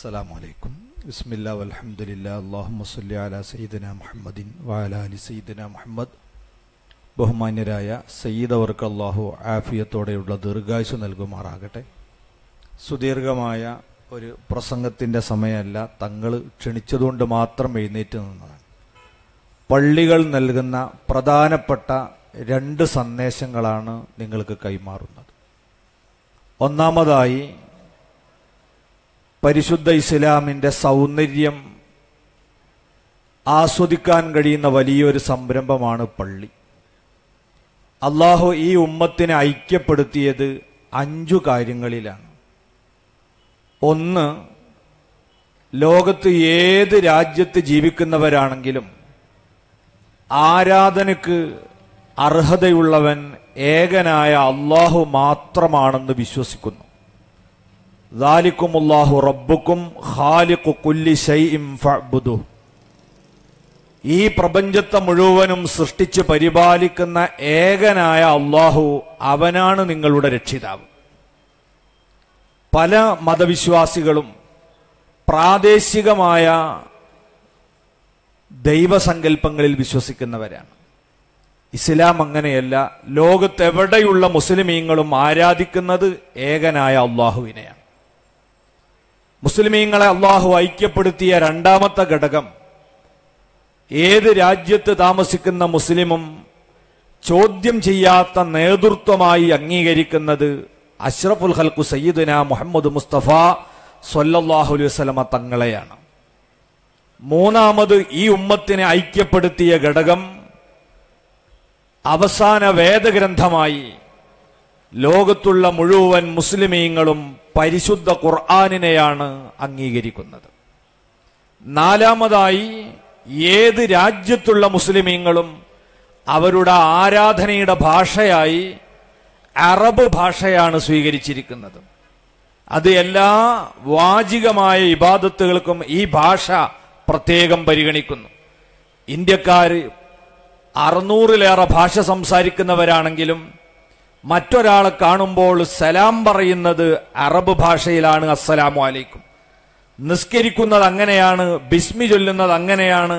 السلام عليكم بسم الله والحمد لله اللهم صل على سيدنا മുഹമ്മദിൻ وعلى آل سيدنا മുഹമ്മദ് ബഹുമാന്യരായ സയ്യിദ് അവർക്ക് അള്ളാഹു ആഫിയത്തോടെയുള്ള ദീർഘായുസ് നൽകുമാറാകട്ടെ സുദീർഘമായ ഒരു പ്രസംഗത്തിന്റെ സമയമല്ല തങ്ങൾ ക്ഷണിച്ചതുകൊണ്ട് മാത്രം എഴുന്നേറ്റ് നിന്നതാണ് പള്ളികൾ നൽകുന്ന പ്രധാനപ്പെട്ട രണ്ട് സന്ദേശങ്ങളാണ് നിങ്ങൾക്ക് കൈമാറുന്നത് ഒന്നാമതായി പരിശുദ്ധ ഇസ്ലാമിന്റെ സൗന്ദര്യം ആസ്വദിക്കാൻ കഴിയുന്ന വലിയൊരു സംരംഭമാണ് പള്ളി അള്ളാഹു ഈ ഉമ്മത്തിനെ ഐക്യപ്പെടുത്തിയത് അഞ്ചു കാര്യങ്ങളിലാണ് ഒന്ന് ലോകത്ത് ഏത് രാജ്യത്ത് ജീവിക്കുന്നവരാണെങ്കിലും ആരാധനക്ക് അർഹതയുള്ളവൻ ഏകനായ അള്ളാഹു മാത്രമാണെന്ന് വിശ്വസിക്കുന്നു ദാലിക്കുമുല്ലാഹു റബ്ബുക്കും ഖാലിഖു കുല്ലി ഷൈഇൻ ഫഅ്ബുദു ഈ പ്രപഞ്ചത്തെ മുഴുവനും സൃഷ്ടിച്ച് പരിപാലിക്കുന്ന ഏകനായ അള്ളാഹു അവനാണ് നിങ്ങളുടെ രക്ഷിതാവ് പല മതവിശ്വാസികളും പ്രാദേശികമായ ദൈവസങ്കല്പങ്ങളിൽ വിശ്വസിക്കുന്നവരാണ് ഇസ്ലാം അങ്ങനെയല്ല ലോകത്തെവിടെയുള്ള മുസ്ലിമീങ്ങളും ആരാധിക്കുന്നത് ഏകനായ അള്ളാഹുവിനെയാണ് മുസ്ലിമീങ്ങളെ അള്ളാഹു ഐക്യപ്പെടുത്തിയ രണ്ടാമത്തെ ഘടകം ഏത് രാജ്യത്ത് താമസിക്കുന്ന മുസ്ലിമും ചോദ്യം ചെയ്യാത്ത നേതൃത്വമായി അംഗീകരിക്കുന്നത് അഷ്റഫുൽ ഹൽക്കു സയ്യിദുന മുഹമ്മദ് മുസ്തഫ സൊല്ലാഹു അലൈഹി വസല്ലമ തങ്ങളെയാണ് മൂന്നാമത് ഈ ഉമ്മത്തിനെ ഐക്യപ്പെടുത്തിയ ഘടകം അവസാന വേദഗ്രന്ഥമായി ലോകത്തുള്ള മുഴുവൻ മുസ്ലിമീങ്ങളും പരിശുദ്ധ ഖുർആാനിനെയാണ് അംഗീകരിക്കുന്നത് നാലാമതായി ഏത് രാജ്യത്തുള്ള മുസ്ലിമീങ്ങളും അവരുടെ ആരാധനയുടെ ഭാഷയായി അറബ് ഭാഷയാണ് സ്വീകരിച്ചിരിക്കുന്നത് അത് എല്ലാ വാചികമായ ഇബാദത്തുകൾക്കും ഈ ഭാഷ പ്രത്യേകം പരിഗണിക്കുന്നു ഇന്ത്യക്കാര് അറുന്നൂറിലേറെ ഭാഷ സംസാരിക്കുന്നവരാണെങ്കിലും മറ്റൊരാളെ കാണുമ്പോൾ സലാം പറയുന്നത് അറബ് ഭാഷയിലാണ് അസ്സലാമു അലൈക്കും നിസ്കരിക്കുന്നത് അങ്ങനെയാണ് ബിസ്മി ചൊല്ലുന്നത് അങ്ങനെയാണ്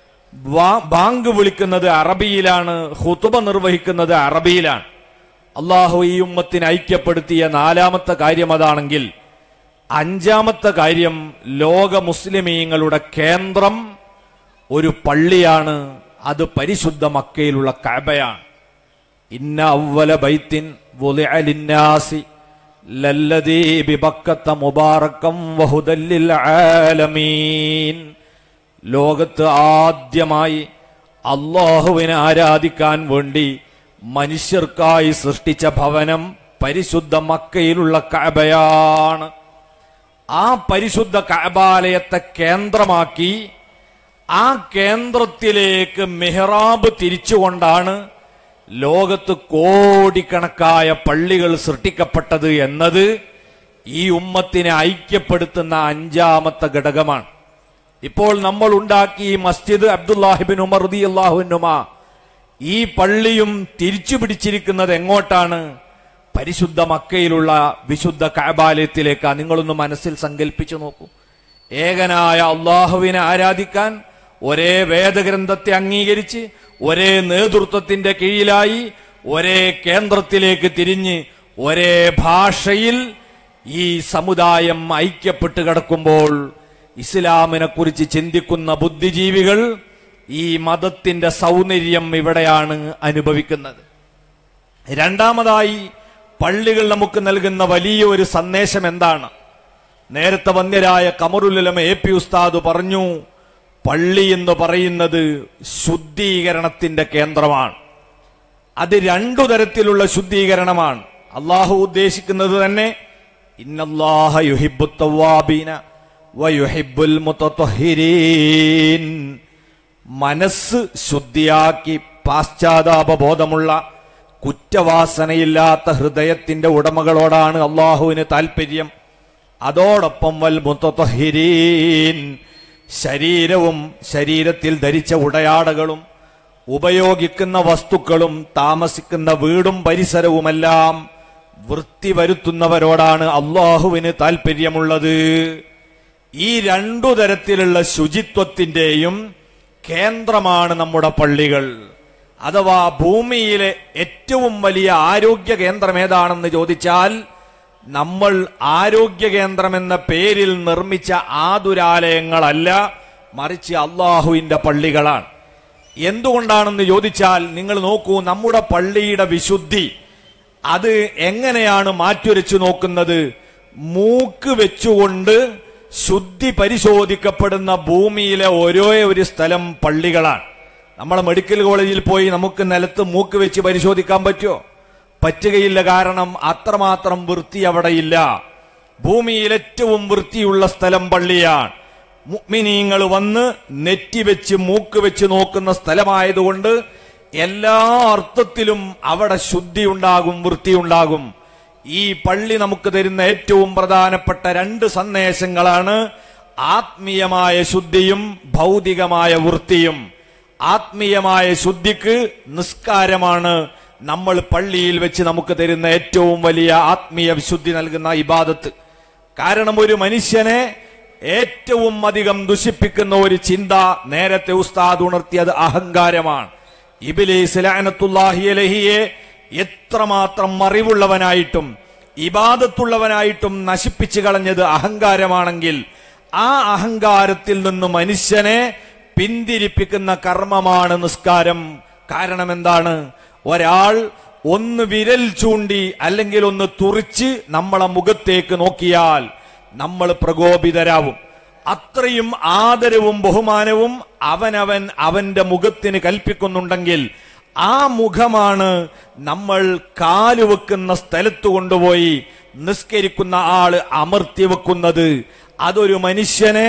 ബാങ്ക് വിളിക്കുന്നത് അറബിയിലാണ് ഹുതുബ നിർവഹിക്കുന്നത് അറബിയിലാണ് അള്ളാഹു ഈ ഉമ്മത്തിന് ഐക്യപ്പെടുത്തിയ നാലാമത്തെ കാര്യം അതാണെങ്കിൽ അഞ്ചാമത്തെ കാര്യം ലോക മുസ്ലിമീങ്ങളുടെ കേന്ദ്രം ഒരു പള്ളിയാണ് അത് പരിശുദ്ധ മക്കയിലുള്ള കഅബയാണ് ഇന്ന അവല ബൈത്തിൻ വുളിഅ ലിന്നാസി ലല്ലദീ ബിബക്കത്ത മുബാറകം വഹുദല്ലിൽ ആലമീൻ ലോകത്ത് ആദ്യമായി അള്ളാഹുവിനെ ആരാധിക്കാൻ വേണ്ടി മനുഷ്യർക്കായി സൃഷ്ടിച്ച ഭവനം പരിശുദ്ധ മക്കയിലുള്ള കഅബയാണ് ആ പരിശുദ്ധ കഅബാലയത്തെ കേന്ദ്രമാക്കി ആ കേന്ദ്രത്തിലേക്ക് മെഹ്റാബ് തിരിച്ചുകൊണ്ടാണ് ലോകത്ത് കോടിക്കണക്കായ പള്ളികൾ സൃഷ്ടിക്കപ്പെട്ടത് എന്നത് ഈ ഉമ്മത്തിനെ ഐക്യപ്പെടുത്തുന്ന അഞ്ചാമത്തെ ഘടകമാണ് ഇപ്പോൾ നമ്മൾ ഉണ്ടാക്കി ഈ മസ്ജിദ് അബ്ദുല്ലാഹിബിൻ ഉമർ റതി അള്ളാഹുനുമ ഈ പള്ളിയും തിരിച്ചു പിടിച്ചിരിക്കുന്നത് എങ്ങോട്ടാണ് പരിശുദ്ധ മക്കയിലുള്ള വിശുദ്ധ കഅബാലയത്തിലേക്കാ നിങ്ങളൊന്ന് മനസ്സിൽ സങ്കല്പിച്ചു നോക്കൂ ഏകനായ അള്ളാഹുവിനെ ആരാധിക്കാൻ ഒരേ വേദഗ്രന്ഥത്തെ അംഗീകരിച്ച് ഒരേ നേതൃത്വത്തിന്റെ കീഴിലായി ഒരേ കേന്ദ്രത്തിലേക്ക് തിരിഞ്ഞ് ഒരേ ഭാഷയിൽ ഈ സമുദായം ഐക്യപ്പെട്ട് കിടക്കുമ്പോൾ ഇസ്ലാമിനെ കുറിച്ച് ചിന്തിക്കുന്ന ബുദ്ധിജീവികൾ ഈ മതത്തിന്റെ സൗന്ദര്യം ഇവിടെയാണ് അനുഭവിക്കുന്നത് രണ്ടാമതായി പള്ളികൾ നമുക്ക് നൽകുന്ന വലിയ ഒരു സന്ദേശം എന്താണ് നേരത്തെ വന്യരായ കമറുലമ എ പി ഉസ്താദ് പറഞ്ഞു പള്ളി എന്ന് പറയുന്നത് ശുദ്ധീകരണത്തിന്റെ കേന്ദ്രമാണ് അത് രണ്ടു തരത്തിലുള്ള ശുദ്ധീകരണമാണ് അള്ളാഹു ഉദ്ദേശിക്കുന്നത് തന്നെ ഇന്നല്ലാഹ യുഹിബു തവാബീന വയുഹിബുൽ മുത്തഹിരീൻ മനസ്സ് ശുദ്ധിയാക്കി പാശ്ചാത്താപബോധമുള്ള കുറ്റവാസനയില്ലാത്ത ഹൃദയത്തിന്റെ ഉടമകളോടാണ് അള്ളാഹുവിന് താല്പര്യം അതോടൊപ്പം വൽ മുത്തഹിരീൻ ശരീരവും ശരീരത്തിൽ ധരിച്ച ഉടയാടകളും ഉപയോഗിക്കുന്ന വസ്തുക്കളും താമസിക്കുന്ന വീടും ഈ രണ്ടു തരത്തിലുള്ള ശുചിത്വത്തിന്റെയും കേന്ദ്രമാണ് നമ്മുടെ പള്ളികൾ അഥവാ ഭൂമിയിലെ ഏറ്റവും വലിയ ആരോഗ്യ കേന്ദ്രം ഏതാണെന്ന് ചോദിച്ചാൽ നമ്മൾ ആരോഗ്യ കേന്ദ്രം എന്ന പേരിൽ നിർമ്മിച്ച ആതുരാലയങ്ങളല്ല മറിച്ച് അള്ളാഹുവിന്റെ പള്ളികളാണ് എന്തുകൊണ്ടാണെന്ന് ചോദിച്ചാൽ നിങ്ങൾ നോക്കൂ നമ്മുടെ പള്ളിയുടെ വിശുദ്ധി അത് എങ്ങനെയാണ് മാറ്റുരച്ചു നോക്കുന്നത് മൂക്ക് വെച്ചുകൊണ്ട് ശുദ്ധി പരിശോധിക്കപ്പെടുന്ന ഭൂമിയിലെ ഓരോ ഒരു സ്ഥലം പള്ളികളാണ് നമ്മളെ മെഡിക്കൽ കോളേജിൽ പോയി നമുക്ക് നിലത്ത് മൂക്ക് വെച്ച് പരിശോധിക്കാൻ പറ്റുമോ പറ്റുകയില്ല കാരണം അത്രമാത്രം വൃത്തി അവിടെയില്ല ഭൂമിയിൽ ഏറ്റവും വൃത്തിയുള്ള സ്ഥലം പള്ളിയാണ് മുഅ്മിനീങ്ങൾ വന്ന് നെറ്റി വെച്ച് മൂക്ക് വെച്ച് നോക്കുന്ന സ്ഥലമായതുകൊണ്ട് എല്ലാ അർത്ഥത്തിലും അവിടെ ശുദ്ധി ഉണ്ടാകും വൃത്തിയുണ്ടാകും ഈ പള്ളി നമുക്ക് തരുന്ന ഏറ്റവും പ്രധാനപ്പെട്ട രണ്ട് സന്ദേശങ്ങളാണ് ആത്മീയമായ ശുദ്ധിയും ഭൗതികമായ വൃത്തിയും ആത്മീയമായ ശുദ്ധിക്ക് നിസ്കാരമാണ് നമ്മൾ പള്ളിയിൽ വെച്ച് നമുക്ക് തരുന്ന ഏറ്റവും വലിയ ആത്മീയ വിശുദ്ധി നൽകുന്ന ഇബാദത്ത് കാരണം ഒരു മനുഷ്യനെ ഏറ്റവും അധികം ദുഷിപ്പിക്കുന്ന ഒരു ചിന്ത നേരത്തെ ഉസ്താദ് ഉണർത്തിയത് അഹങ്കാരമാണ് ഇബിലീസ് ലഅനത്തുല്ലാഹി അലഹിയെ എത്രമാത്രം അറിവുള്ളവനായിട്ടും ഇബാദത്തുള്ളവനായിട്ടും നശിപ്പിച്ചു കളഞ്ഞത് അഹങ്കാരമാണെങ്കിൽ ആ അഹങ്കാരത്തിൽ നിന്ന് മനുഷ്യനെ പിന്തിരിപ്പിക്കുന്ന കർമ്മമാണ് നിസ്കാരം കാരണം എന്താണ് ഒരാൾ ഒന്ന് വിരൽ ചൂണ്ടി അല്ലെങ്കിൽ ഒന്ന് തുറിച്ച് നമ്മളെ മുഖത്തേക്ക് നോക്കിയാൽ നമ്മൾ പ്രകോപിതരാവും അത്രയും ആദരവും ബഹുമാനവും അവനവൻ അവന്റെ മുഖത്തിന് കൽപ്പിക്കുന്നുണ്ടെങ്കിൽ ആ മുഖമാണ് നമ്മൾ കാലുവെക്കുന്ന സ്ഥലത്ത് കൊണ്ടുപോയി നിസ്കരിക്കുന്ന ആള് അമർത്തി വെക്കുന്നത് അതൊരു മനുഷ്യനെ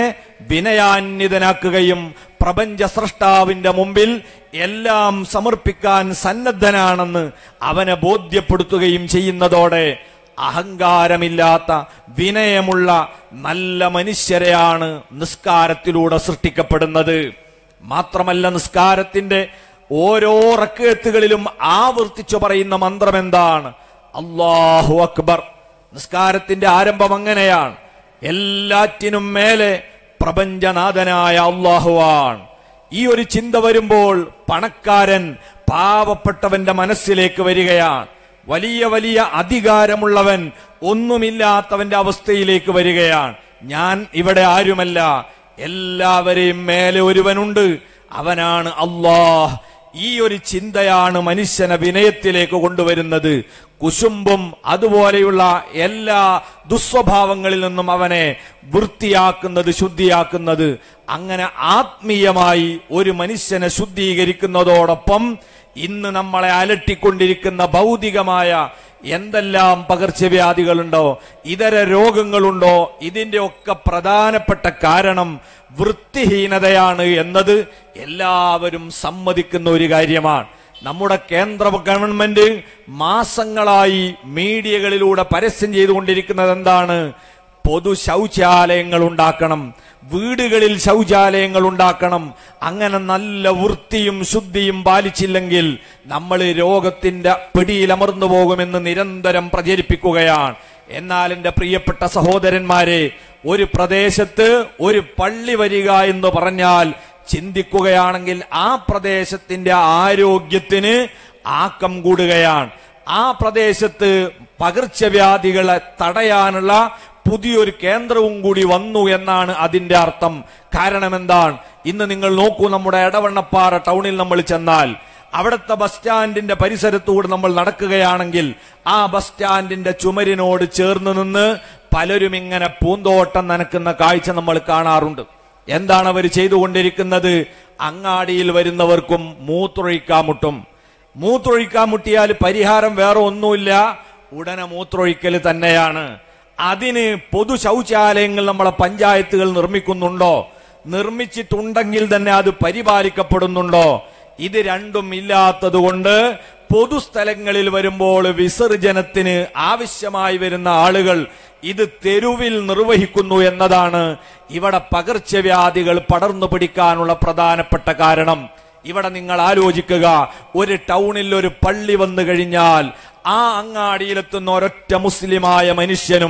വിനയാന്വിതനാക്കുകയും പ്രപഞ്ച സൃഷ്ടാവിന്റെ മുമ്പിൽ എല്ലാം സമർപ്പിക്കാൻ സന്നദ്ധനാണെന്ന് അവനെ ബോധ്യപ്പെടുത്തുകയും ചെയ്യുന്നതോടെ അഹങ്കാരമില്ലാത്ത വിനയമുള്ള നല്ല മനുഷ്യരെയാണ് നിസ്കാരത്തിലൂടെ സൃഷ്ടിക്കപ്പെടുന്നത് മാത്രമല്ല നിസ്കാരത്തിന്റെ ഓരോ റക്കേത്തുകളിലും ആവർത്തിച്ചു പറയുന്ന മന്ത്രം എന്താണ് അള്ളാഹു അക്ബർ നിസ്കാരത്തിന്റെ ആരംഭം അങ്ങനെയാണ് എല്ലാറ്റിനും മേലെ പ്രപഞ്ചനാഥനായ അള്ളാഹുവാണ് ഈ ഒരു ചിന്ത വരുമ്പോൾ പണക്കാരൻ പാവപ്പെട്ടവന്റെ മനസ്സിലേക്ക് വരികയാണ് വലിയ വലിയ അധികാരമുള്ളവൻ ഒന്നുമില്ലാത്തവന്റെ അവസ്ഥയിലേക്ക് വരികയാണ് ഞാൻ ഇവിടെ ആരുമല്ല എല്ലാവരെയും മേലെ ഒരുവനുണ്ട് അവനാണ് അള്ളാഹ് ഈ ഒരു ചിന്തയാണ് മനുഷ്യനെ വിനയത്തിലേക്ക് കൊണ്ടുവരുന്നത് കുശുമ്പും അതുപോലെയുള്ള എല്ലാ ദുസ്വഭാവങ്ങളിൽ നിന്നും അവനെ വൃത്തിയാക്കുന്നത് ശുദ്ധിയാക്കുന്നത് അങ്ങനെ ആത്മീയമായി ഒരു മനുഷ്യനെ ശുദ്ധീകരിക്കുന്നതോടൊപ്പം ഇന്ന് നമ്മളെ അലട്ടിക്കൊണ്ടിരിക്കുന്ന ഭൗതികമായ എന്തെല്ലാം പകർച്ചവ്യാധികളുണ്ടോ ഇതര രോഗങ്ങളുണ്ടോ ഇതിന്റെ ഒക്കെ പ്രധാനപ്പെട്ട കാരണം വൃത്തിഹീനതയാണ് എന്നത് എല്ലാവരും സമ്മതിക്കുന്ന ഒരു കാര്യമാണ് നമ്മുടെ കേന്ദ്ര ഗവൺമെന്റ് മാസങ്ങളായി മീഡിയകളിലൂടെ പരസ്യം ചെയ്തുകൊണ്ടിരിക്കുന്നത് എന്താണ് പൊതു ശൗചാലയങ്ങൾ ഉണ്ടാക്കണം വീടുകളിൽ ശൗചാലയങ്ങൾ ഉണ്ടാക്കണം അങ്ങനെ നല്ല വൃത്തിയും ശുദ്ധിയും പാലിച്ചില്ലെങ്കിൽ നമ്മൾ രോഗത്തിന്റെ പിടിയിൽ അമർന്നു പോകുമെന്ന് നിരന്തരം പ്രചരിപ്പിക്കുകയാണ് എന്നാൽ എന്റെ പ്രിയപ്പെട്ട സഹോദരന്മാരെ ഒരു പ്രദേശത്ത് ഒരു പള്ളി വരിക എന്ന് പറഞ്ഞാൽ ചിന്തിക്കുകയാണെങ്കിൽ ആ പ്രദേശത്തിന്റെ ആരോഗ്യത്തിന് ആക്കം കൂടുകയാണ് ആ പ്രദേശത്ത് പകർച്ചവ്യാധികളെ തടയാനുള്ള പുതിയൊരു കേന്ദ്രവും കൂടി വന്നു എന്നാണ് അതിന്റെ അർത്ഥം കാരണം എന്താണ് ഇന്ന് നിങ്ങൾ നോക്കൂ നമ്മുടെ എടവണ്ണപ്പാറ ടൗണിൽ നമ്മൾ ചെന്നാൽ അവിടുത്തെ ബസ് സ്റ്റാൻഡിന്റെ പരിസരത്തൂടെ നമ്മൾ നടക്കുകയാണെങ്കിൽ ആ ബസ് സ്റ്റാൻഡിന്റെ ചുമരിനോട് ചേർന്ന് നിന്ന് പലരും ഇങ്ങനെ പൂന്തോട്ടം നനക്കുന്ന കാഴ്ച നമ്മൾ കാണാറുണ്ട് എന്താണ് അവർ ചെയ്തുകൊണ്ടിരിക്കുന്നത് അങ്ങാടിയിൽ വരുന്നവർക്കും മൂത്രൊഴിക്കാൻ മുട്ടും മൂത്രൊഴിക്കാൻ മുട്ടിയാൽ പരിഹാരം വേറെ ഒന്നുമില്ല ഉടനെ മൂത്രൊഴിക്കൽ തന്നെയാണ് അതിന് പൊതു ശൗചാലയങ്ങൾ നമ്മളെ പഞ്ചായത്തുകൾ നിർമ്മിക്കുന്നുണ്ടോ നിർമ്മിച്ചിട്ടുണ്ടെങ്കിൽ തന്നെ അത് പരിപാലിക്കപ്പെടുന്നുണ്ടോ ഇത് രണ്ടും ഇല്ലാത്തതുകൊണ്ട് പൊതുസ്ഥലങ്ങളിൽ വരുമ്പോൾ വിസർജനത്തിന് ആവശ്യമായി വരുന്ന ആളുകൾ ഇത് തെരുവിൽ നിർവഹിക്കുന്നു എന്നതാണ് ഇവിടെ പകർച്ചവ്യാധികൾ പടർന്നു പിടിക്കാനുള്ള പ്രധാനപ്പെട്ട കാരണം ഇവിടെ നിങ്ങൾ ആലോചിക്കുക ഒരു ടൗണിൽ ഒരു പള്ളി വന്നു കഴിഞ്ഞാൽ ആ അങ്ങാടിയിലെത്തുന്ന ഒരൊറ്റ മുസ്ലിമായ മനുഷ്യനും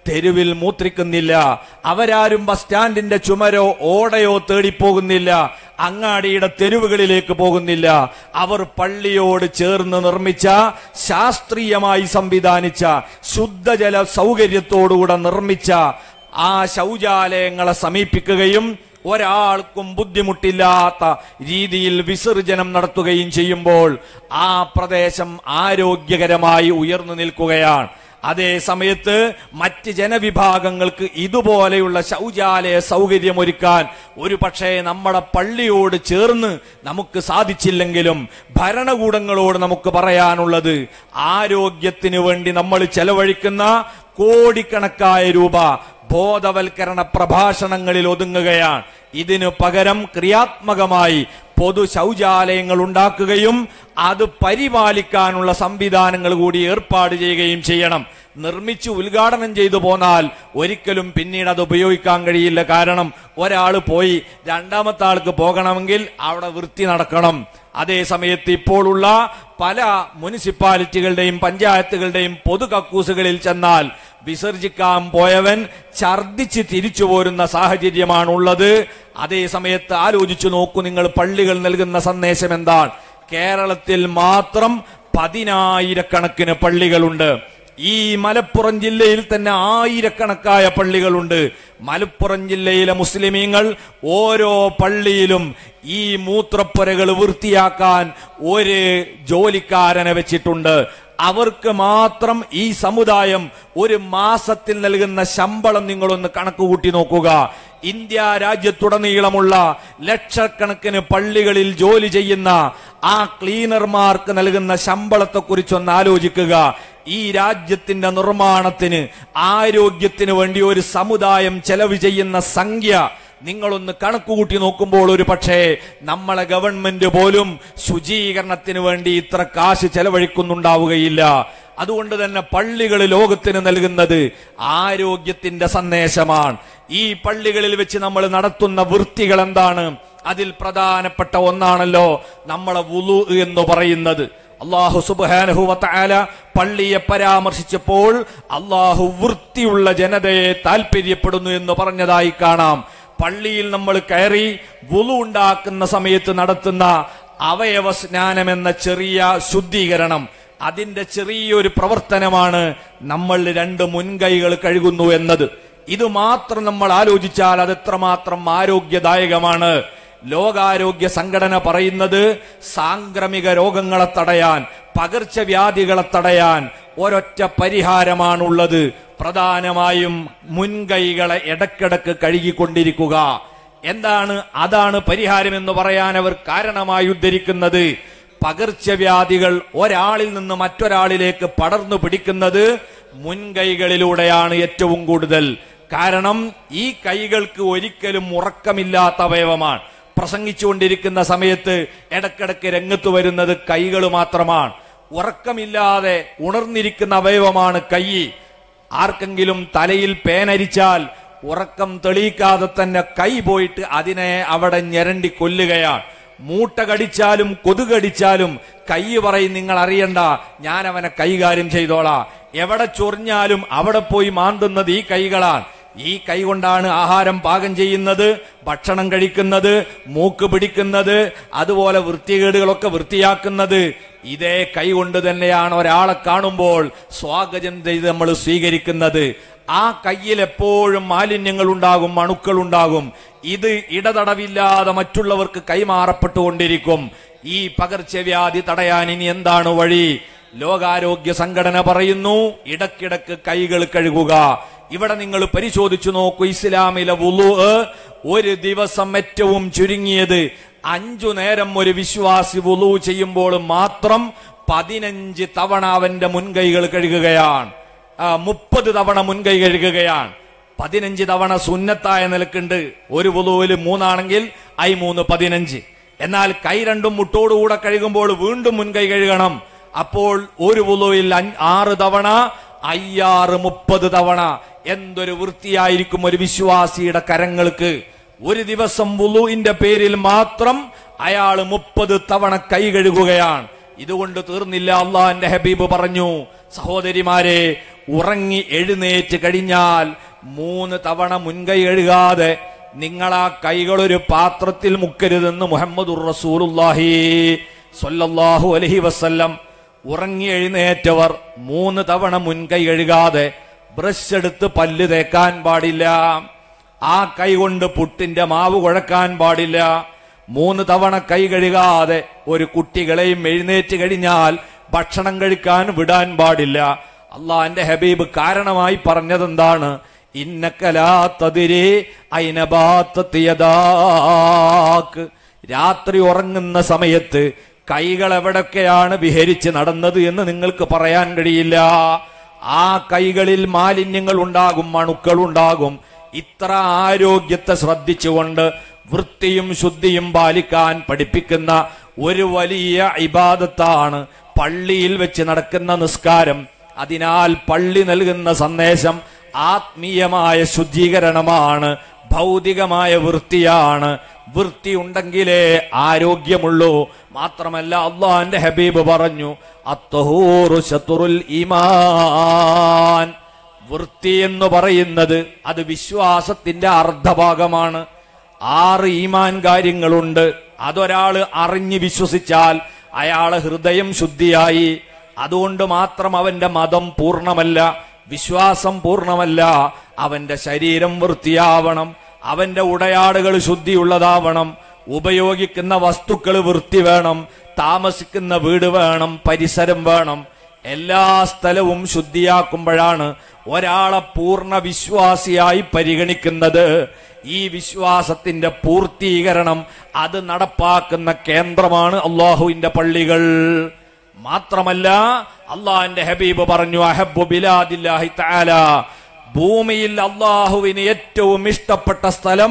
തെരുവിൽ മൂത്രിക്കുന്നില്ല അവരാരും ബസ് സ്റ്റാൻഡിന്റെ ചുമരോ ഓടയോ തേടിപ്പോകുന്നില്ല അങ്ങാടിയുടെ തെരുവുകളിലേക്ക് പോകുന്നില്ല അവർ പള്ളിയോട് ചേർന്ന് നിർമ്മിച്ച ശാസ്ത്രീയമായി സംവിധാനിച്ച ശുദ്ധജല സൗകര്യത്തോടുകൂടെ നിർമ്മിച്ച ആ ശൗചാലയങ്ങളെ സമീപിക്കുകയും ഒരാൾക്കും ബുദ്ധിമുട്ടില്ലാത്ത രീതിയിൽ വിസർജനം നടത്തുകയും ചെയ്യുമ്പോൾ ആ പ്രദേശം ആരോഗ്യകരമായി ഉയർന്നു നിൽക്കുകയാണ് അതേ സമയത്ത് മറ്റ് ജനവിഭാഗങ്ങൾക്ക് ഇതുപോലെയുള്ള ശൗചാലയ സൗകര്യമൊരുക്കാൻ ഒരു പക്ഷേ നമ്മുടെ പള്ളിയോട് ചേർന്ന് നമുക്ക് സാധിച്ചില്ലെങ്കിലും ഭരണകൂടങ്ങളോട് നമുക്ക് പറയാനുള്ളത് ആരോഗ്യത്തിന് വേണ്ടി നമ്മൾ ചെലവഴിക്കുന്ന കോടിക്കണക്കായ രൂപ ബോധവൽക്കരണ പ്രഭാഷണങ്ങളിൽ ഒതുങ്ങുകയാണ് ഇതിനു പകരം ക്രിയാത്മകമായി പൊതു ശൗചാലയങ്ങൾ ഉണ്ടാക്കുകയും അത് പരിപാലിക്കാനുള്ള സംവിധാനങ്ങൾ കൂടി ഏർപ്പാട് ചെയ്യുകയും ചെയ്യണം നിർമ്മിച്ച് ഉദ്ഘാടനം ചെയ്തു പോന്നാൽ ഒരിക്കലും പിന്നീട് അത് ഉപയോഗിക്കാൻ കഴിയില്ല കാരണം ഒരാൾ പോയി രണ്ടാമത്തെ ആൾക്ക് പോകണമെങ്കിൽ അവിടെ വൃത്തി നടക്കണം അതേ സമയത്ത് ഇപ്പോഴുള്ള പല മുനിസിപ്പാലിറ്റികളുടെയും പഞ്ചായത്തുകളുടെയും പൊതു കക്കൂസുകളിൽ ചെന്നാൽ വിസർജിക്കാൻ പോയവൻ ഛർദിച്ച് തിരിച്ചു പോരുന്ന സാഹചര്യമാണുള്ളത് അതേ സമയത്ത് ആലോചിച്ചു നോക്കൂ നിങ്ങൾ പള്ളികൾ നൽകുന്ന സന്ദേശം എന്താണ് കേരളത്തിൽ മാത്രം പതിനായിരക്കണക്കിന് പള്ളികളുണ്ട് ഈ മലപ്പുറം ജില്ലയിൽ തന്നെ ആയിരക്കണക്കായ പള്ളികളുണ്ട് മലപ്പുറം ജില്ലയിലെ മുസ്ലിമീങ്ങൾ ഓരോ പള്ളിയിലും ഈ മൂത്രപ്പുരകൾ വൃത്തിയാക്കാൻ ഒരു ജോലിക്കാരനെ വെച്ചിട്ടുണ്ട് അവർക്ക് മാത്രം ഈ സമുദായം ഒരു മാസത്തിൽ നൽകുന്ന ശമ്പളം നിങ്ങളൊന്ന് കണക്ക് കൂട്ടി നോക്കുക ഇന്ത്യ രാജ്യത്തുടനീളമുള്ള ലക്ഷക്കണക്കിന് പള്ളികളിൽ ജോലി ചെയ്യുന്ന ആ ക്ലീനർമാർക്ക് നൽകുന്ന ശമ്പളത്തെ കുറിച്ചൊന്ന് ആലോചിക്കുക ഈ രാജ്യത്തിന്റെ നിർമ്മാണത്തിന് ആരോഗ്യത്തിന് വേണ്ടി ഒരു സമുദായം ചെലവ് ചെയ്യുന്ന സംഖ്യ നിങ്ങളൊന്ന് കണക്കുകൂട്ടി നോക്കുമ്പോൾ ഒരു പക്ഷേ നമ്മളെ ഗവൺമെന്റ് പോലും ശുചീകരണത്തിന് വേണ്ടി ഇത്ര കാശ് ചെലവഴിക്കുന്നുണ്ടാവുകയില്ല അതുകൊണ്ട് തന്നെ പള്ളികൾ ലോകത്തിന് നൽകുന്നത് ആരോഗ്യത്തിന്റെ സന്ദേശമാണ് ഈ പള്ളികളിൽ വെച്ച് നമ്മൾ നടത്തുന്ന വൃത്തികൾ എന്താണ് അതിൽ പ്രധാനപ്പെട്ട ഒന്നാണല്ലോ നമ്മളെ വുളു എന്ന് പറയുന്നത് അള്ളാഹു സുബാനഹു വത്തആല പള്ളിയെ പരാമർശിച്ചപ്പോൾ അള്ളാഹു വൃത്തിയുള്ള ജനതയെ താല്പര്യപ്പെടുന്നു എന്ന് പറഞ്ഞതായി കാണാം പള്ളിയിൽ നമ്മൾ കയറി വുളു ഉണ്ടാക്കുന്ന സമയത്ത് നടത്തുന്ന അവയവ സ്നാനം എന്ന ചെറിയ ശുദ്ധീകരണം അതിന്റെ ചെറിയൊരു പ്രവർത്തനമാണ് നമ്മൾ രണ്ട് മുൻകൈകൾ കഴുകുന്നു എന്നത് ഇത് മാത്രം നമ്മൾ ആലോചിച്ചാൽ അത് എത്രമാത്രം ആരോഗ്യദായകമാണ് ലോകാരോഗ്യ സംഘടന പറയുന്നത് സാംക്രമിക രോഗങ്ങളെ തടയാൻ പകർച്ചവ്യാധികളെ തടയാൻ ഒരൊറ്റ പരിഹാരമാണുള്ളത് പ്രധാനമായും മുൻകൈകളെ ഇടക്കിടക്ക് കഴുകിക്കൊണ്ടിരിക്കുക എന്താണ് അതാണ് പരിഹാരം എന്ന് പറയാൻ അവർ കാരണമായി ഉദ്ധരിക്കുന്നത് പകർച്ചവ്യാധികൾ ഒരാളിൽ നിന്ന് മറ്റൊരാളിലേക്ക് പടർന്നു പിടിക്കുന്നത് മുൻകൈകളിലൂടെയാണ് ഏറ്റവും കൂടുതൽ കാരണം ഈ കൈകൾക്ക് ഒരിക്കലും ഉറക്കമില്ലാത്ത അവയവമാണ് പ്രസംഗിച്ചുകൊണ്ടിരിക്കുന്ന സമയത്ത് ഇടക്കിടക്ക് രംഗത്ത് വരുന്നത് കൈകൾ മാത്രമാണ് ഉറക്കമില്ലാതെ ഉണർന്നിരിക്കുന്ന അവയവമാണ് കൈ ആർക്കെങ്കിലും തലയിൽ പേനരിച്ചാൽ ഉറക്കം തെളിയിക്കാതെ തന്നെ കൈ പോയിട്ട് അതിനെ അവിടെ ഞെരണ്ടി കൊല്ലുകയാണ് മൂട്ട കടിച്ചാലും കൊതുകടിച്ചാലും കൈ പറയും നിങ്ങൾ അറിയണ്ട ഞാൻ അവനെ കൈകാര്യം ചെയ്തോളാം എവിടെ ചൊറിഞ്ഞാലും അവിടെ പോയി മാന്തുന്നത് ഈ കൈകളാണ് ഈ കൈ കൊണ്ടാണ് ആഹാരം പാകം ചെയ്യുന്നത് ഭക്ഷണം കഴിക്കുന്നത് മൂക്ക് പിടിക്കുന്നത് അതുപോലെ വൃത്തികേടുകളൊക്കെ വൃത്തിയാക്കുന്നത് ഇതേ കൈ കൊണ്ട് തന്നെയാണ് ഒരാളെ കാണുമ്പോൾ സ്വാഗതം ചെയ്ത് നമ്മൾ സ്വീകരിക്കുന്നത് ആ കയ്യിൽ എപ്പോഴും മാലിന്യങ്ങൾ ഉണ്ടാകും അണുക്കൾ ഉണ്ടാകും ഇത് ഇടതടവില്ലാതെ മറ്റുള്ളവർക്ക് കൈമാറപ്പെട്ടുകൊണ്ടിരിക്കും ഈ പകർച്ചവ്യാധി തടയാൻ ഇനി എന്താണ് വഴി ലോകാരോഗ്യ സംഘടന പറയുന്നു ഇടക്കിടക്ക് കൈകൾ കഴുകുക ഇവിടെ നിങ്ങൾ പരിശോധിച്ചു നോക്കൂ ഇസ്ലാമിലെ വുളു ഒരു ദിവസം ഏറ്റവും ചുരുങ്ങിയത് അഞ്ചു നേരം ഒരു വിശ്വാസി വുളു ചെയ്യുമ്പോൾ മാത്രം പതിനഞ്ച് തവണ അവന്റെ മുൻകൈകൾ കഴുകുകയാണ് ആ, മുപ്പത് തവണ മുൻകൈ കഴുകുകയാണ് പതിനഞ്ച് തവണ സുന്നത്തായ നിലക്കുണ്ട് ഒരു വുളുവില് മൂന്നാണെങ്കിൽ ഐ മൂന്ന് പതിനഞ്ച് എന്നാൽ കൈ രണ്ടും മുട്ടോടുകൂടെ കഴുകുമ്പോൾ വീണ്ടും മുൻകൈ കഴുകണം അപ്പോൾ ഒരു വുളുവിൽ അഞ്ച്- ആറ് തവണ അയ്യാറ് മുപ്പത് തവണ എന്തൊരു വൃത്തിയായിരിക്കും ഒരു വിശ്വാസിയുടെ കരങ്ങൾക്ക് ഒരു ദിവസം വുളുവിന്റെ പേരിൽ മാത്രം അയാൾ മുപ്പത് തവണ കൈ കഴുകുകയാണ് ഇതുകൊണ്ട് തീർന്നില്ല അള്ളാന്റെ ഹബീബ് പറഞ്ഞു സഹോദരിമാരെ ഉറങ്ങി എഴുന്നേറ്റ് കഴിഞ്ഞാൽ മൂന്ന് തവണ മുൻകൈ കഴുകാതെ നിങ്ങൾ ആ കൈകൾ ഒരു പാത്രത്തിൽ മുക്കരുതെന്ന് മുഹമ്മദുർ റസൂലുള്ളാഹി സ്വല്ലല്ലാഹു അലൈഹി വസല്ലം ഉറങ്ങി എഴുന്നേറ്റവർ മൂന്ന് തവണ മുൻകൈ കഴുകാതെ ബ്രഷ് എടുത്ത് പല്ല് തേക്കാൻ പാടില്ല ആ കൈ കൊണ്ട് പുട്ടിന്റെ മാവ് കുഴക്കാൻ പാടില്ല മൂന്ന് തവണ കൈ കഴുകാതെ ഒരു കുട്ടികളെയും എഴുന്നേറ്റ് കഴിഞ്ഞാൽ ഭക്ഷണം കഴിക്കാൻ വിടാൻ പാടില്ല അള്ളാന്റെ ഹബീബ് കാരണമായി പറഞ്ഞതെന്താണ് ഇന്നക്കലാത്തതിരെ അയിനബാത്തത്തിയതാക്ക് രാത്രി ഉറങ്ങുന്ന സമയത്ത് കൈകൾ എവിടൊക്കെയാണ് വിഹരിച്ച് നടന്നത് എന്ന് നിങ്ങൾക്ക് പറയാൻ കഴിയില്ല ആ കൈകളിൽ മാലിന്യങ്ങൾ ഉണ്ടാകും മണുക്കൾ ഉണ്ടാകും ഇത്ര ആരോഗ്യത്തെ ശ്രദ്ധിച്ചുകൊണ്ട് വൃത്തിയും ശുദ്ധിയും പാലിക്കാൻ പഠിപ്പിക്കുന്ന ഒരു വലിയ ഇബാദത്താണ് പള്ളിയിൽ വെച്ച് നടക്കുന്ന നിസ്കാരം അതിനാൽ പള്ളി നൽകുന്ന സന്ദേശം ആത്മീയമായ ശുദ്ധീകരണമാണ് ഭൗതികമായ വൃത്തിയാണ് വൃത്തി ഉണ്ടെങ്കിലേ ആരോഗ്യമുള്ളൂ മാത്രമല്ല അള്ളാന്റെ ഹബീബ് പറഞ്ഞു അത്തഹൂറു ശത്തുറുൽ ഈമാൻ വൃത്തി എന്ന് പറയുന്നത് അത് വിശ്വാസത്തിന്റെ അർദ്ധഭാഗമാണ് ആറ് ഈമാൻ കാര്യങ്ങളുണ്ട് അതൊരാള് അറിഞ്ഞ് വിശ്വസിച്ചാൽ അയാളെ ഹൃദയം ശുദ്ധിയായി അതുകൊണ്ട് മാത്രം അവന്റെ മതം പൂർണ്ണമല്ല വിശ്വാസം പൂർണ്ണമല്ല അവന്റെ ശരീരം വൃത്തിയാവണം അവന്റെ ഉടയാടുകൾ ശുദ്ധിയുള്ളതാവണം ഉപയോഗിക്കുന്ന വസ്തുക്കൾ വൃത്തി വേണം താമസിക്കുന്ന വീട് വേണം പരിസരം വേണം എല്ലാ സ്ഥലവും ശുദ്ധിയാക്കുമ്പോഴാണ് ഒരാളെ പൂർണ്ണ വിശ്വാസിയായി പരിഗണിക്കുന്നത് ഈ വിശ്വാസത്തിന്റെ പൂർത്തീകരണം അത് നടപ്പാക്കുന്ന കേന്ദ്രമാണ് അള്ളാഹുവിന്റെ പള്ളികൾ മാത്രമല്ല അള്ളാഹിന്റെ ഹബീബ് പറഞ്ഞു അഹബു ബിലാദില്ലാഹി തആല ഭൂമിയിൽ അള്ളാഹുവിന് ഏറ്റവും ഇഷ്ടപ്പെട്ട സ്ഥലം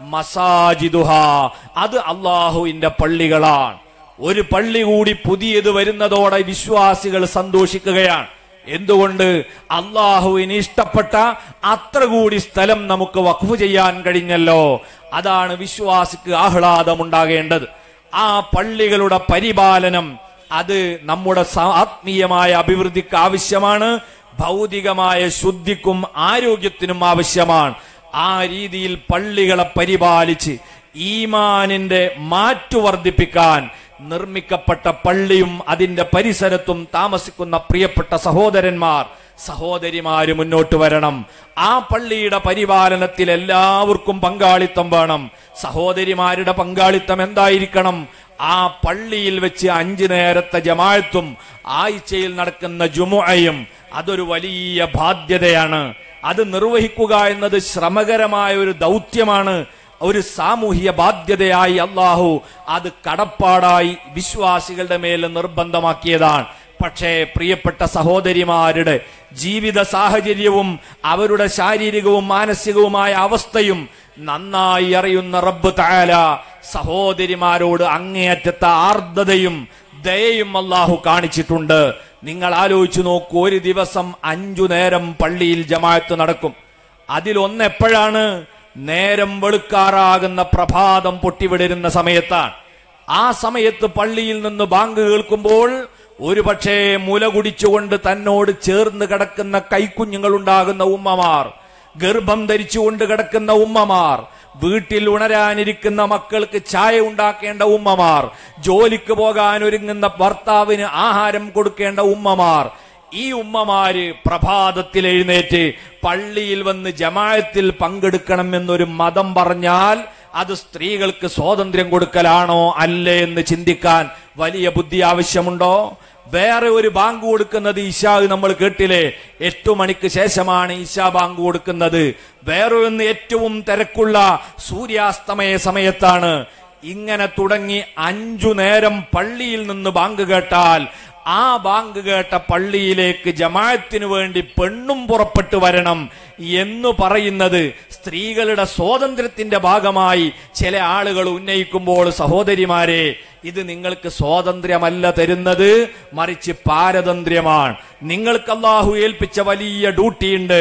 മസാജിദുഹ അത് അള്ളാഹുവിന്റെ പള്ളികളാണ് ഒരു പള്ളി കൂടി പുതിയത് വരുന്നതോടെ വിശ്വാസികൾ സന്തോഷിക്കുകയാണ് എന്തുകൊണ്ട് അള്ളാഹുവിന് ഇഷ്ടപ്പെട്ട അത്ര കൂടി സ്ഥലം നമുക്ക് വഖഫ് ചെയ്യാൻ കഴിഞ്ഞല്ലോ അതാണ് വിശ്വാസിക്ക് ആഹ്ലാദമുണ്ടാകേണ്ടത് ആ പള്ളികളുടെ പരിപാലനം അത് നമ്മുടെ സ- ആത്മീയമായ അഭിവൃദ്ധിക്ക് ആവശ്യമാണ് ഭൗതികമായ ശുദ്ധിക്കും ആരോഗ്യത്തിനും ആവശ്യമാണ് ആ രീതിയിൽ പള്ളികളെ പരിപാലിച്ച് ഈമാനിന്റെ മാറ്റു വർദ്ധിപ്പിക്കാൻ നിർമ്മിക്കപ്പെട്ട പള്ളിയും അതിന്റെ പരിസരത്തും താമസിക്കുന്ന പ്രിയപ്പെട്ട സഹോദരന്മാർ സഹോദരിമാര് മുന്നോട്ട് വരണം ആ പള്ളിയുടെ പരിപാലനത്തിൽ എല്ലാവർക്കും പങ്കാളിത്തം വേണം സഹോദരിമാരുടെ പങ്കാളിത്തം എന്തായിരിക്കണം ആ പള്ളിയിൽ വെച്ച് അഞ്ചു നേരത്തെ ജമാഴത്തും ആഴ്ചയിൽ നടക്കുന്ന ജുമുഅയും അതൊരു വലിയ ബാധ്യതയാണ് അത് നിർവഹിക്കുക എന്നത് ശ്രമകരമായ ഒരു ദൗത്യമാണ് ഒരു സാമൂഹിക ബാധ്യതയായി അള്ളാഹു അത് കടപ്പാടായി വിശ്വാസികളുടെ മേൽ നിർബന്ധമാക്കിയതാണ് പക്ഷേ പ്രിയപ്പെട്ട സഹോദരിമാരുടെ ജീവിത സാഹചര്യവും അവരുടെ ശാരീരികവും മാനസികവുമായ അവസ്ഥയും നന്നായി അറിയുന്ന റബ്ബ് താല സഹോദരിമാരോട് അങ്ങേയറ്റത്തെ ആർദ്രതയും ദയയും അള്ളാഹു കാണിച്ചിട്ടുണ്ട് നിങ്ങൾ ആലോചിച്ചു നോക്കൂ ഒരു ദിവസം അഞ്ചു നേരം പള്ളിയിൽ ജമാഅത്ത് നടക്കും അതിലൊന്ന് എപ്പോഴാണ് നേരം വെളുക്കാറാകുന്ന പ്രഭാതം പൊട്ടിവിടരുന്ന സമയത്താണ് ആ സമയത്ത് പള്ളിയിൽ നിന്ന് ബാങ്ക് കേൾക്കുമ്പോൾ ഒരു പക്ഷേ മുല കുടിച്ചുകൊണ്ട് തന്നോട് ചേർന്ന് കിടക്കുന്ന കൈക്കുഞ്ഞുങ്ങൾ ഉണ്ടാകുന്ന ഉമ്മമാർ ഗർഭം ധരിച്ചുകൊണ്ട് കിടക്കുന്ന ഉമ്മമാർ വീട്ടിൽ ഉണരാനിരിക്കുന്ന മക്കൾക്ക് ചായ ഉണ്ടാക്കേണ്ട ഉമ്മമാർ ജോലിക്ക് പോകാൻ ഒരുങ്ങുന്ന ഭർത്താവിന് ആഹാരം കൊടുക്കേണ്ട ഉമ്മമാർ ഈ ഉമ്മമാര് പ്രഭാതത്തിൽ എഴുന്നേറ്റ് പള്ളിയിൽ വന്ന് ജമായത്തിൽ പങ്കെടുക്കണം എന്നൊരു മതം പറഞ്ഞാൽ അത് സ്ത്രീകൾക്ക് സ്വാതന്ത്ര്യം കൊടുക്കലാണോ അല്ലേ എന്ന് ചിന്തിക്കാൻ വലിയ ബുദ്ധി ആവശ്യമുണ്ടോ വേറെ ഒരു ബാങ്ക് കൊടുക്കുന്നത് ഇഷാ നമ്മൾ കേട്ടില്ലേ എട്ടു മണിക്ക് ശേഷമാണ് ഇഷാ ബാങ്ക് കൊടുക്കുന്നത് വേറെ ഒന്ന് ഏറ്റവും തിരക്കുള്ള സൂര്യാസ്തമയ സമയത്താണ് ഇങ്ങനെ തുടങ്ങി അഞ്ചു നേരം പള്ളിയിൽ നിന്ന് ബാങ്ക് കേട്ടാൽ ആ ബാങ്ക് കേട്ട പള്ളിയിലേക്ക് ജമാഅത്തിനു വേണ്ടി പെണ്ണും പുറപ്പെട്ടു വരണം എന്ന് പറയുന്നത് സ്ത്രീകളുടെ സ്വാതന്ത്ര്യത്തിന്റെ ഭാഗമായി ചില ആളുകൾ ഉന്നയിക്കുമ്പോൾ സഹോദരിമാരെ ഇത് നിങ്ങൾക്ക് സ്വാതന്ത്ര്യമല്ല തരുന്നത് മറിച്ച് പാരതന്ത്ര്യമാണ് നിങ്ങൾക്ക് അള്ളാഹു ഏൽപ്പിച്ച വലിയ ഡ്യൂട്ടിയുണ്ട്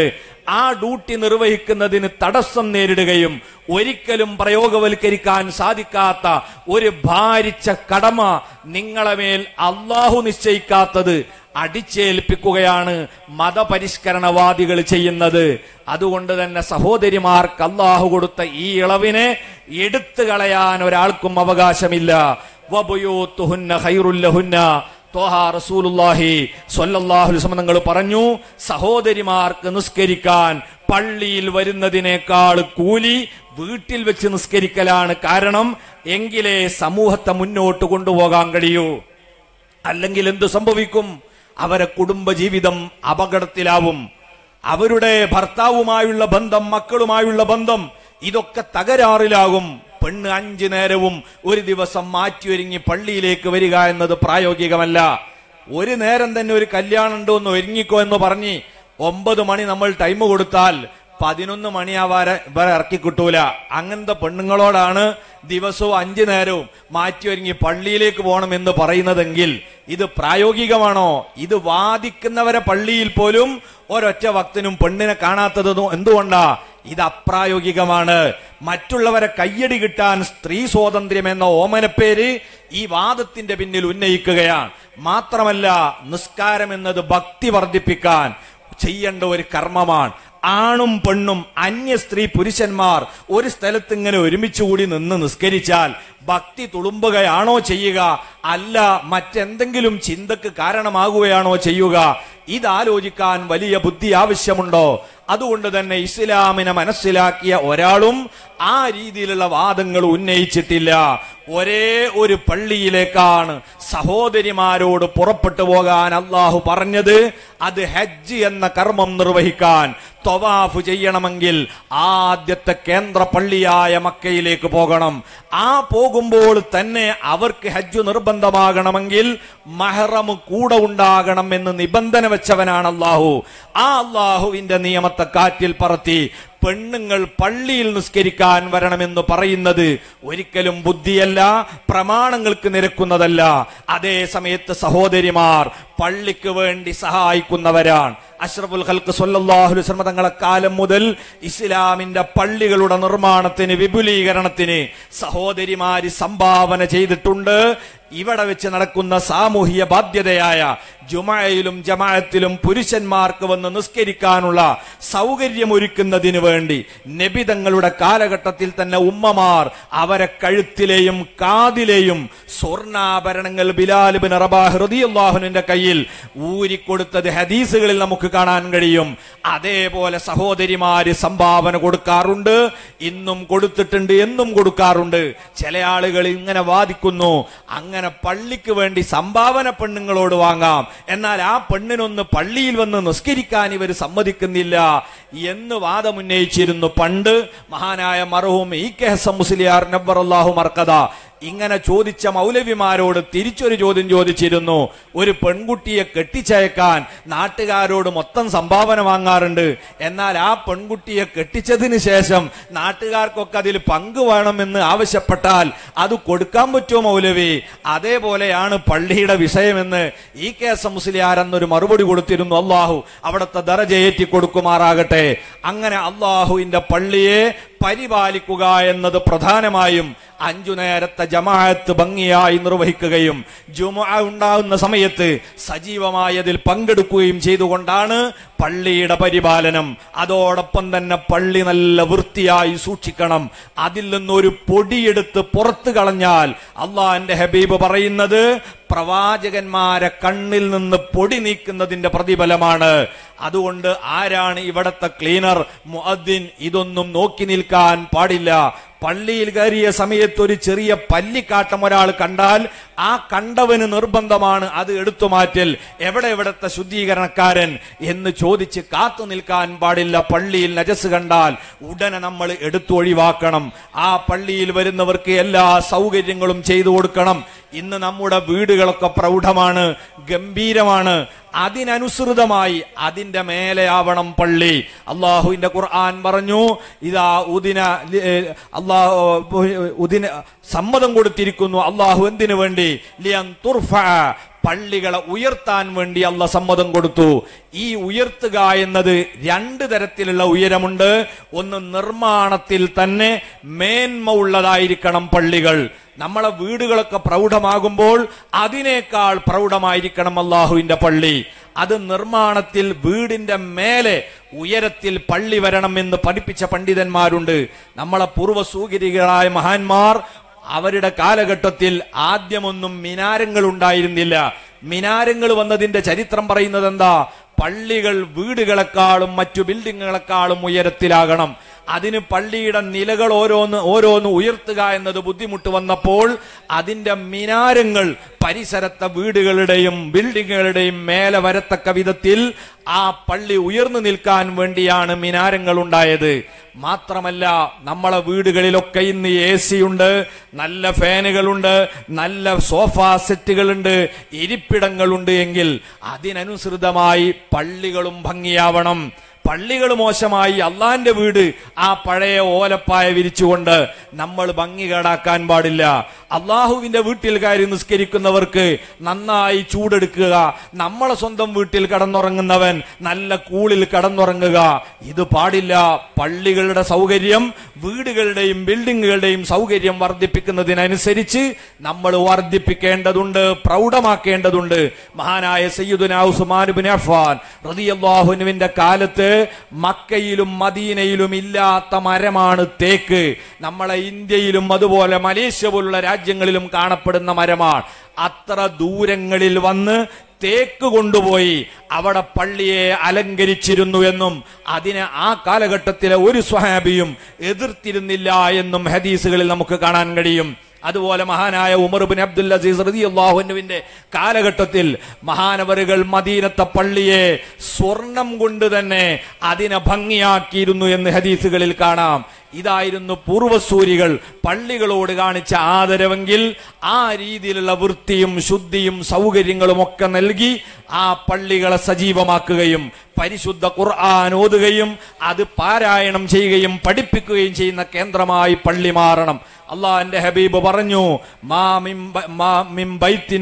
ആ ഡ്യൂട്ടി നിർവഹിക്കുന്നതിന് തടസ്സം നേരിടുകയും ഒരിക്കലും പ്രയോഗവൽക്കരിക്കാൻ സാധിക്കാത്ത ഒരു ഭാരിച്ച കടമ നിങ്ങളെ മേൽ അള്ളാഹു നിശ്ചയിക്കാത്തത് അടിച്ചേൽപ്പിക്കുകയാണ് മതപരിഷ്കരണവാദികൾ ചെയ്യുന്നത് അതുകൊണ്ട് തന്നെ സഹോദരിമാർക്ക് അള്ളാഹു കൊടുത്ത ഈ ഇളവിനെ എടുത്തു കളയാൻ ഒരാൾക്കും അവകാശമില്ല വബുയൂത്തുഹുന്ന ഖൈറുല്ലഹുന്ന തോഹ റസൂലുള്ളാഹി സ്വല്ലല്ലാഹു അലൈഹി വസല്ലം തങ്ങൾ പറഞ്ഞു സഹോദരിമാർക്ക് നിസ്കരിക്കാൻ പള്ളിയിൽ വരുന്നതിനേക്കാൾ കൂലി വീട്ടിൽ വെച്ച് നിസ്കരിക്കലാണ് കാരണം എങ്കിലേ സമൂഹത്തെ മുന്നോട്ട് കൊണ്ടുപോകാൻ കഴിയൂ അല്ലെങ്കിൽ എന്തു സംഭവിക്കും അവരെ കുടുംബജീവിതം അപകടത്തിലാവും അവരുടെ ഭർത്താവുമായുള്ള ബന്ധം മക്കളുമായുള്ള ബന്ധം ഇതൊക്കെ തകരാറിലാകും പെണ്ണ് അഞ്ചു നേരവും ഒരു ദിവസം മാറ്റിയൊരുങ്ങി പള്ളിയിലേക്ക് വരിക എന്നത് പ്രായോഗികമല്ല ഒരു നേരം തന്നെ ഒരു കല്യാണം ഉണ്ടോ എന്ന് ഒരുങ്ങിക്കോ എന്ന് പറഞ്ഞ് ഒമ്പത് മണി നമ്മൾ ടൈം കൊടുത്താൽ പതിനൊന്ന് മണിയാവാരെ ഇവരെ ഇറക്കി കിട്ടൂല അങ്ങനത്തെ പെണ്ണുങ്ങളോടാണ് ദിവസവും അഞ്ചു നേരവും മാറ്റി ഒരുങ്ങി പള്ളിയിലേക്ക് പോകണം എന്ന് പറയുന്നതെങ്കിൽ ഇത് പ്രായോഗികമാണോ ഇത് വാദിക്കുന്നവരെ പള്ളിയിൽ പോലും ഒരൊറ്റ ഭക്തനും പെണ്ണിനെ കാണാത്തത് എന്തുകൊണ്ടാ ഇത് അപ്രായോഗികമാണ് മറ്റുള്ളവരെ കയ്യടി കിട്ടാൻ സ്ത്രീ സ്വാതന്ത്ര്യം എന്ന ഓമനപ്പേര് ഈ വാദത്തിന്റെ പിന്നിൽ ഉന്നയിക്കുകയാണ് മാത്രമല്ല നിസ്കാരം എന്നത് ഭക്തി വർദ്ധിപ്പിക്കാൻ ചെയ്യേണ്ട ഒരു കർമ്മമാണ് ആണും പെണ്ണും അന്യ സ്ത്രീ പുരുഷന്മാർ ഒരു സ്ഥലത്ത് ഇങ്ങനെ ഒരുമിച്ച് കൂടി നിന്ന് നിസ്കരിച്ചാൽ ഭക്തി തുളുമ്പുകയാണോ ചെയ്യുക അല്ല മറ്റെന്തെങ്കിലും ചിന്തക്ക് കാരണമാകുകയാണോ ചെയ്യുക ഇതാലോചിക്കാൻ വലിയ ബുദ്ധി ആവശ്യമുണ്ടോ അതുകൊണ്ട് തന്നെ ഇസ്ലാമിനെ മനസ്സിലാക്കിയ ഒരാളും ആ രീതിയിലുള്ള വാദങ്ങൾ ഉന്നയിച്ചിട്ടില്ല ഒരേ ഒരു പള്ളിയിലേക്കാണ് സഹോദരിമാരോട് പുറപ്പെട്ടു പോകാൻ അള്ളാഹു പറഞ്ഞത് അത് ഹജ്ജ് എന്ന കർമ്മം നിർവഹിക്കാൻ തൊവാഫ് ചെയ്യണമെങ്കിൽ ആദ്യത്തെ കേന്ദ്ര പള്ളിയായ മക്കയിലേക്ക് പോകണം ആ പോകുമ്പോൾ തന്നെ അവർക്ക് ഹജ്ജ് നിർബന്ധമാകണമെങ്കിൽ മഹറം കൂടെ ഉണ്ടാകണം എന്ന് നിബന്ധന വെച്ചവനാണ് അള്ളാഹു ആ അള്ളാഹുവിന്റെ നിയമത്തെ കാറ്റിൽ പറത്തി പെണ്ണുങ്ങൾ പള്ളിയിൽ നിസ്കരിക്കാൻ വരണമെന്ന് പറയുന്നത് ഒരിക്കലും ബുദ്ധിയല്ല പ്രമാണങ്ങൾക്ക് നിരക്കുന്നതല്ല അതേ സമയത്ത് സഹോദരിമാർ പള്ളിക്ക് വേണ്ടി സഹായിക്കുന്നവരാണ് അഷ്റഫുൽ ഖൽക്ക് സല്ലല്ലാഹു അലൈഹി വസല്ലം തങ്ങളെ കാലം മുതൽ ഇസ്ലാമിന്റെ പള്ളികളുടെ നിർമ്മാണത്തിന് വിപുലീകരണത്തിന് സഹോദരിമാര് സംഭാവന ചെയ്തിട്ടുണ്ട് ഇവിടെ വെച്ച് നടക്കുന്ന സാമൂഹിക ബാധ്യതയായ ജുമയിലും ജമാഅത്തിലും പുരുഷന്മാർക്ക് വന്ന് നിസ്കരിക്കാനുള്ള സൗകര്യമൊരുക്കുന്നതിന് വേണ്ടി നബിതങ്ങളുടെ കാലഘട്ടത്തിൽ തന്നെ ഉമ്മമാർ അവരെ കഴുത്തിലെയും കാതിലെയും സ്വർണ്ണാഭരണങ്ങൾ ബിലാൽ ബിൻ റബാഹ് റളിയല്ലാഹുവിന്റെ കയ്യിൽ ഊരിക്കൊടുത്തത് ഹദീസുകളിൽ നമുക്ക് കാണാൻ കഴിയും അതേപോലെ സഹോദരിമാര് സംഭാവന കൊടുക്കാറുണ്ട് ഇന്നും കൊടുത്തിട്ടുണ്ട് എന്നും കൊടുക്കാറുണ്ട് ചില ആളുകൾ ഇങ്ങനെ വാദിക്കുന്നു അങ്ങനെ പള്ളിക്ക് വേണ്ടി സംഭാവന പെണ്ണുങ്ങളോട് വാങ്ങാം എന്നാൽ ആ പെണ്ണിനൊന്ന് പള്ളിയിൽ വന്ന് നിസ്കരിക്കാൻ ഇവർ സമ്മതിക്കുന്നില്ല എന്ന് വാദമുന്നയിച്ചിരുന്നു പണ്ട് മഹാനായ മറഹൂം ഇ കെ ഹസം മുസ്ലിയാർ നബ്ബർ അള്ളാഹു മർക്കത ഇങ്ങനെ ചോദിച്ച മൗലവിമാരോട് തിരിച്ചൊരു ചോദ്യം ചോദിച്ചിരുന്നു ഒരു പെൺകുട്ടിയെ കെട്ടിച്ചയക്കാൻ നാട്ടുകാരോട് മൊത്തം സംഭാവന വാങ്ങാറുണ്ട് എന്നാൽ ആ പെൺകുട്ടിയെ കെട്ടിച്ചതിന് ശേഷം നാട്ടുകാർക്കൊക്കെ അതിൽ പങ്ക് വേണമെന്ന് ആവശ്യപ്പെട്ടാൽ അത് കൊടുക്കാൻ പറ്റുമോ മൗലവി അതേപോലെയാണ് പള്ളിയുടെ വിഷയമെന്ന് ഈ കെ എസ് മുസ്ലിയാർ എന്നൊരു മറുപടി കൊടുത്തിരുന്നു അള്ളാഹു അവിടുത്തെ ദറജയേറ്റി കൊടുക്കുമാറാകട്ടെ അങ്ങനെ അള്ളാഹുവിന്റെ പള്ളിയെ പരിപാലിക്കുക എന്നത് പ്രധാനമായും അഞ്ചു നേരത്തെ ജമാഅത്ത് ഭംഗിയായി നിർവഹിക്കുകയും ജുമ ഉണ്ടാകുന്ന സമയത്ത് സജീവമായി അതിൽ പങ്കെടുക്കുകയും ചെയ്തുകൊണ്ടാണ് പള്ളിയുടെ പരിപാലനം അതോടൊപ്പം തന്നെ പള്ളി നല്ല വൃത്തിയായി സൂക്ഷിക്കണം അതിൽ നിന്നൊരു പൊടിയെടുത്ത് പുറത്തു കളഞ്ഞാൽ അള്ളാന്റെ ഹബീബ് പറയുന്നത് പ്രവാചകന്മാരെ കണ്ണിൽ നിന്ന് പൊടി നീക്കുന്നതിന്റെ പ്രതിഫലമാണ് അതുകൊണ്ട് ആരാണ് ഇവിടത്തെ ക്ലീനർ മുഅദ്ദിൻ ഇതൊന്നും നോക്കി നിൽക്കാൻ പാടില്ല പള്ളിയിൽ കയറിയ സമയത്ത് ഒരു ചെറിയ പല്ലിക്കാട്ടം ഒരാൾ കണ്ടാൽ ആ കണ്ടവന് നിർബന്ധമാണ് അത് എടുത്തു മാറ്റൽ എവിടെ എവിടത്തെ ശുദ്ധീകരണക്കാരൻ എന്ന് ചോദിച്ച് കാത്തു നിൽക്കാൻ പാടില്ല പള്ളിയിൽ നജസ് കണ്ടാൽ ഉടനെ നമ്മൾ എടുത്തു ഒഴിവാക്കണം ആ പള്ളിയിൽ വരുന്നവർക്ക് എല്ലാ സൗകര്യങ്ങളും ചെയ്തു കൊടുക്കണം ഇന്ന് നമ്മുടെ വീടുകളൊക്കെ പ്രൗഢമാണ് ഗംഭീരമാണ് അതിനനുസൃതമായി അതിന്റെ മേലെ ആവണം പള്ളി അള്ളാഹുവിന്റെ ഖുർആൻ പറഞ്ഞു ഇതാ ഉദിന അള്ളാഹു ഉദിന സമ്മതം കൊടുത്തിരിക്കുന്നു അള്ളാഹു എന്തിനു വേണ്ടി ലിയൻ തുർഫ പള്ളികളെ ഉയർത്താൻ വേണ്ടി അല്ല സമ്മതം കൊടുത്തു ഈ ഉയർത്തുക എന്നത് രണ്ട് തരത്തിലുള്ള ഉയരമുണ്ട് ഒന്ന് നിർമ്മാണത്തിൽ തന്നെ മേന്മ ഉള്ളതായിരിക്കണം പള്ളികൾ നമ്മളെ വീടുകളൊക്കെ പ്രൗഢമാകുമ്പോൾ അതിനേക്കാൾ പ്രൗഢമായിരിക്കണം അള്ളാഹുവിന്റെ പള്ളി അത് നിർമ്മാണത്തിൽ വീടിന്റെ മേലെ ഉയരത്തിൽ പള്ളി വരണം എന്ന് പഠിപ്പിച്ച പണ്ഡിതന്മാരുണ്ട് നമ്മളെ പൂർവ്വസൂകരികളായ മഹാന്മാർ അവരുടെ കാലഘട്ടത്തിൽ ആദ്യമൊന്നും മിനാരങ്ങൾ ഉണ്ടായിരുന്നില്ല മിനാരങ്ങൾ വന്നതിന്റെ ചരിത്രം പറയുന്നത് എന്താ പള്ളികൾ വീടുകളെക്കാളും മറ്റു ബിൽഡിങ്ങുകളെക്കാളും ഉയരത്തിലാകണം അതിന് പള്ളിയുടെ നിലകൾ ഓരോന്ന് ഓരോന്ന് ഉയർത്തുക എന്നത് ബുദ്ധിമുട്ട് വന്നപ്പോൾ അതിന്റെ മിനാരങ്ങൾ പരിസരത്തെ വീടുകളുടെയും ബിൽഡിങ്ങുകളുടെയും മേലെ വരത്തക്ക വിധത്തിൽ ആ പള്ളി ഉയർന്നു നിൽക്കാൻ വേണ്ടിയാണ് മിനാരങ്ങൾ ഉണ്ടായത് മാത്രമല്ല നമ്മളെ വീടുകളിലൊക്കെ ഇന്ന് എ സി ഉണ്ട് നല്ല ഫാനുകളുണ്ട് നല്ല സോഫ സെറ്റുകളുണ്ട് ഇരിപ്പിടങ്ങളുണ്ട് എങ്കിൽ അതിനനുസൃതമായി പള്ളികളും ഭംഗിയാവണം പള്ളികൾ മോശമായി അള്ളാന്റെ വീട് ആ പഴയ ഓലപ്പായ വിരിച്ചുകൊണ്ട് നമ്മൾ ഭംഗി കേടാക്കാൻ പാടില്ല അള്ളാഹുവിന്റെ വീട്ടിൽ കയറി നിസ്കരിക്കുന്നവർക്ക് നന്നായി ചൂടെടുക്കുക നമ്മളെ സ്വന്തം വീട്ടിൽ കടന്നുറങ്ങുന്നവൻ നല്ല കൂളിൽ കടന്നുറങ്ങുക ഇത് പാടില്ല പള്ളികളുടെ സൗകര്യം വീടുകളുടെയും ബിൽഡിങ്ങുകളുടെയും സൗകര്യം വർദ്ധിപ്പിക്കുന്നതിനനുസരിച്ച് നമ്മൾ വർദ്ധിപ്പിക്കേണ്ടതുണ്ട് പ്രൗഢമാക്കേണ്ടതുണ്ട് മഹാനായ സയ്യിദുന ഉസ്മാൻ ബിൻ അഫ്ഫാൻ റളിയല്ലാഹുവിന്റെ കാലത്ത് മക്കയിലും മദീനയിലും ഇല്ലാത്ത മരമാണ് തേക്ക് നമ്മളെ ഇന്ത്യയിലും അതുപോലെ മലേഷ്യ പോലുള്ള രാജ്യങ്ങളിലും കാണപ്പെടുന്ന മരമാണ് അത്ര ദൂരങ്ങളിൽ വന്ന് തേക്ക് കൊണ്ടുപോയി അവിടെ പള്ളിയെ അലങ്കരിച്ചിരുന്നു എന്നും അതിനെ ആ കാലഘട്ടത്തിലെ ഒരു സ്വഹാബിയും എതിർത്തിരുന്നില്ല എന്നും ഹദീസുകളിൽ നമുക്ക് കാണാൻ കഴിയും അതുപോലെ മഹാനായ ഉമർ ബിൻ അബ്ദുൽ അസീസ് റളിയല്ലാഹുവിന്റെ കാലഘട്ടത്തിൽ മഹാനവറുകൾ മദീനത്തെ പള്ളിയെ സ്വർണം കൊണ്ട് തന്നെ അതിനെ ഭംഗിയാക്കിയിരുന്നു എന്ന് ഹദീസുകളിൽ കാണാം ഇതായിരുന്നു പൂർവസൂരികൾ പള്ളികളോട് കാണിച്ച ആദരവെങ്കിൽ ആ രീതിയിലുള്ള വൃത്തിയും ശുദ്ധിയും സൗകര്യങ്ങളും ഒക്കെ നൽകി ആ പള്ളികളെ സജീവമാക്കുകയും പരിശുദ്ധ ഖുർആൻ ഓതുകയും അത് പാരായണം ചെയ്യുകയും പഠിപ്പിക്കുകയും ചെയ്യുന്ന കേന്ദ്രമായി പള്ളി മാറണം അള്ളാഹിന്റെ ഹബീബ് പറഞ്ഞു മാ മിൻ ബ- മാ മിൻ ബൈത്തിൻ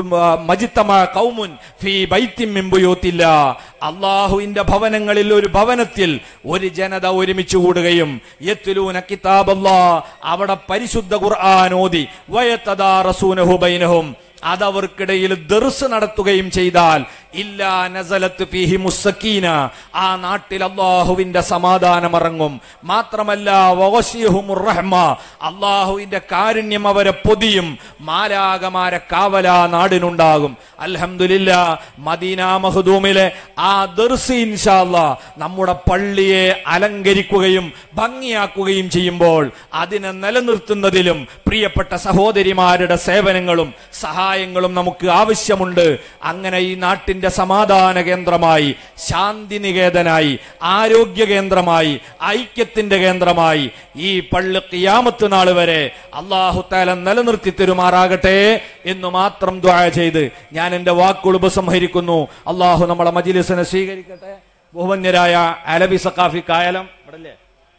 മജിത്തമ കൗമുൻ ഫീ ബൈത്തിൻ മിൻ ബുയൂത്തില്ല അള്ളാഹുവിന്റെ ഭവനങ്ങളിൽ ഒരു ഭവനത്തിൽ ഒരു ജനത ഒരുമിച്ച് കൂടുകയും യത്ലൂന കിതാബല്ലാ അവിടെ പരിശുദ്ധ ഖുർആൻ ഓതി വയത്തദാറസൂനഹു ബൈനഹും അതവർക്കിടയിൽ ദർസ് നടത്തുകയും ചെയ്താൽ ഇല്ലാ നസലത്ത് ഫീഹി മുസ്സക്കീന ആ നാട്ടിൽ അള്ളാഹുവിന്റെ സമാധാനം ഇറങ്ങും മാത്രമല്ല വവശിയഹുമുർ റഹ്മ അള്ളാഹുവിന്റെ കാരുണ്യം അവരെ പൊതിയും മാലാകമാരെ കാവല നാടിനുണ്ടാകും അൽഹംദുലില്ല മദീന മഹദൂമിലെ ആ ദർസ് ഇൻഷാല്ല നമ്മുടെ പള്ളിയെ അലങ്കരിക്കുകയും ഭംഗിയാക്കുകയും ചെയ്യുമ്പോൾ അതിനെ നിലനിർത്തുന്നതിലും പ്രിയപ്പെട്ട സഹോദരിമാരുടെ സേവനങ്ങളും സഹായങ്ങളും നമുക്ക് ആവശ്യമുണ്ട് അങ്ങനെ ഈ നാട്ടിന്റെ സമാധാന കേന്ദ്രമായി ശാന്തി നികേതനായി ആരോഗ്യ കേന്ദ്രമായി ഐക്യത്തിന്റെ കേന്ദ്രമായി ഈ പള്ളി കിയാമത്ത് നാൾ വരെ അള്ളാഹുത്താല നിലനിർത്തി തരുമാറാകട്ടെ എന്ന് മാത്രം ദ്വാ ചെയ്ത് ഞാൻ എന്റെ വാക്കുകൾ ഉപസംഹരിക്കുന്നു അള്ളാഹു നമ്മളെ മജിലിസിനെ സ്വീകരിക്കട്ടെ ബഹുമന്യരായ അലബി സക്കാഫി കായലം ഇവിടല്ലേ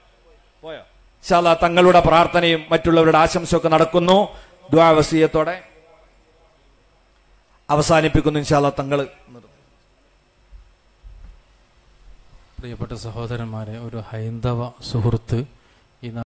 പോയോ ഇൻഷാല്ലാ തങ്ങളുടെ പ്രാർത്ഥനയും മറ്റുള്ളവരുടെ ആശംസയൊക്കെ നടക്കുന്നു ദ്വാവസീയത്തോടെ അവസാനിപ്പിക്കുന്നു ഇൻഷാല്ല തങ്ങള് പ്രിയപ്പെട്ട സഹോദരന്മാരെ ഒരു ഹൈന്ദവ സുഹൃത്ത്